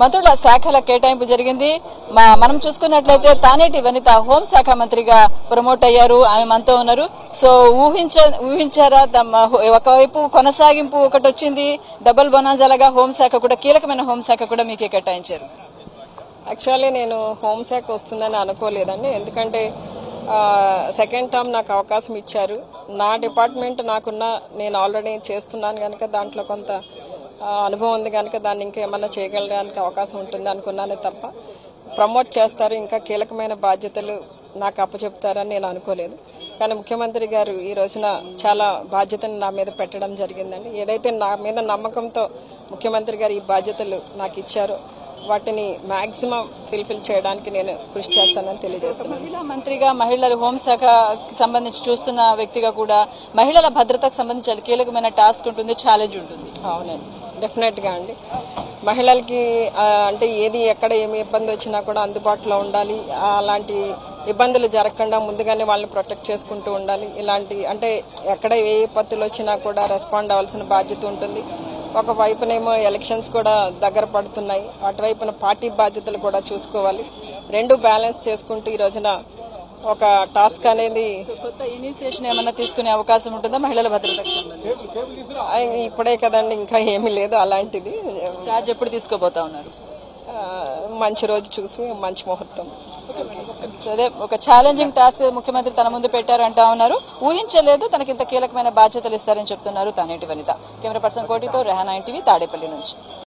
మంత్రుల శాఖల కేటాయింపు జరిగింది మా- మనం చూసుకున్నట్లయితే తానేటి వనిత హోంశాఖ మంత్రిగా ప్రమోట్ అయ్యారు ఆమె మనతో ఉన్నారు సో ఊహించ ఊహించారా తమ ఒకవైపు కొనసాగింపు ఒకటి వచ్చింది డబుల్ బొనాజాలగా హోంశాఖ కూడా కీలకమైన హోంశాఖ కూడా మీకే కేటాయించారు యాక్చువల్లీ నేను హోంశాఖ వస్తుందని అనుకోలేదండి ఎందుకంటే సెకండ్ టర్మ్ నాకు అవకాశం ఇచ్చారు నా డిపార్ట్మెంట్ నాకున్న నేను ఆల్రెడీ చేస్తున్నాను కనుక దాంట్లో కొంత ఆ, అనుభవం ఉంది కనుక దాన్ని ఇంకా ఏమన్నా చేయగలడానికి అవకాశం ఉంటుంది అనుకున్నానే తప్ప ప్రమోట్ చేస్తారు ఇంకా కీలకమైన బాధ్యతలు నాకు అప్పచెప్తారని నేను అనుకోలేదు కానీ ముఖ్యమంత్రి గారు ఈ రోజున చాలా బాధ్యతను నా మీద పెట్టడం జరిగిందండి ఏదైతే నా మీద నమ్మకంతో ముఖ్యమంత్రి గారు ఈ బాధ్యతలు నాకు ఇచ్చారో వాటిని మాక్సిమం ఫిల్ఫిల్ చేయడానికి నేను కృషి చేస్తానని తెలియజేస్తున్నాను మహిళా మంత్రిగా మహిళల హోంశాఖకి సంబంధించి చూస్తున్న వ్యక్తిగా కూడా మహిళల భద్రతకు సంబంధించి చాలా కీలకమైన టాస్క్ ఉంటుంది ఛాలెంజ్ ఉంటుంది అవునండి డెఫినెట్ గా అండి మహిళలకి ఆ, అంటే ఏది ఎక్కడ ఏమి ఇబ్బంది వచ్చినా కూడా అందుబాటులో ఉండాలి ఆ, అలాంటి ఇబ్బందులు జరగకుండా ముందుగానే వాళ్ళని ప్రొటెక్ట్ చేసుకుంటూ ఉండాలి ఇలాంటి అంటే ఎక్కడ ఏ పత్తులు వచ్చినా కూడా రెస్పాండ్ అవ్వాల్సిన బాధ్యత ఉంటుంది ఒక వైపునేమో ఎలక్షన్స్ కూడా దగ్గర పడుతున్నాయి అటువైపున పార్టీ బాధ్యతలు కూడా చూసుకోవాలి రెండు బ్యాలెన్స్ చేసుకుంటూ ఈ రోజున ఒక టాస్క్ అనేది కొత్త ఇనిషియేషన్ ఏమన్నా తీసుకునే అవకాశం ఉంటుందా మహిళల భద్రతకు సంబంధించి ఆ, ఇప్పుడే కదండి ఇంకా ఏమీ లేదు అలాంటిది ఛార్జ్ ఎప్పుడు తీసుకోబోతా ఉన్నారు ఆ, మంచి రోజు చూసి మంచి ముహూర్తం సో అదే ఒక ఛాలెంజింగ్ టాస్క్ ముఖ్యమంత్రి తన ముందు పెట్టారంటా ఉన్నారు ఊహించలేదు తనకి ఇంత కీలకమైన బాధ్యతలు ఇస్తారని చెప్తున్నారు తానేటి వనిత కెమెరా పర్సన్ కోటితో రెహానా టీవీ తాడేపల్లి నుంచి